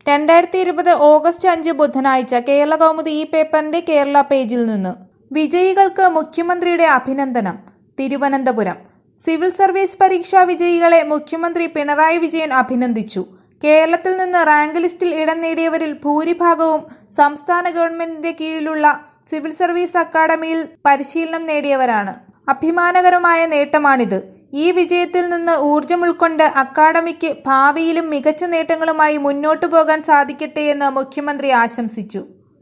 രണ്ടായിരത്തി ഇരുപത് ഓഗസ്റ്റ് അഞ്ച് ബുധനാഴ്ച കേരള കൗമുദി ഈ പേപ്പറിന്റെ കേരള പേജിൽ നിന്ന് വിജയികൾക്ക് മുഖ്യമന്ത്രിയുടെ അഭിനന്ദനം തിരുവനന്തപുരം സിവിൽ സർവീസ് പരീക്ഷാ വിജയികളെ മുഖ്യമന്ത്രി പിണറായി വിജയൻ അഭിനന്ദിച്ചു കേരളത്തിൽ നിന്ന് റാങ്ക് ലിസ്റ്റിൽ ഇടം നേടിയവരിൽ ഭൂരിഭാഗവും സംസ്ഥാന ഗവൺമെന്റിന്റെ കീഴിലുള്ള സിവിൽ സർവീസ് അക്കാദമിയിൽ പരിശീലനം നേടിയവരാണ് അഭിമാനകരമായ നേട്ടമാണിത് ഈ വിജയത്തിൽ നിന്ന് ഊർജം ഉൾക്കൊണ്ട് അക്കാദമിക്ക് ഭാവിയിലും മികച്ച നേട്ടങ്ങളുമായി മുന്നോട്ടു പോകാൻ സാധിക്കട്ടെയെന്ന് മുഖ്യമന്ത്രി ആശംസിച്ചു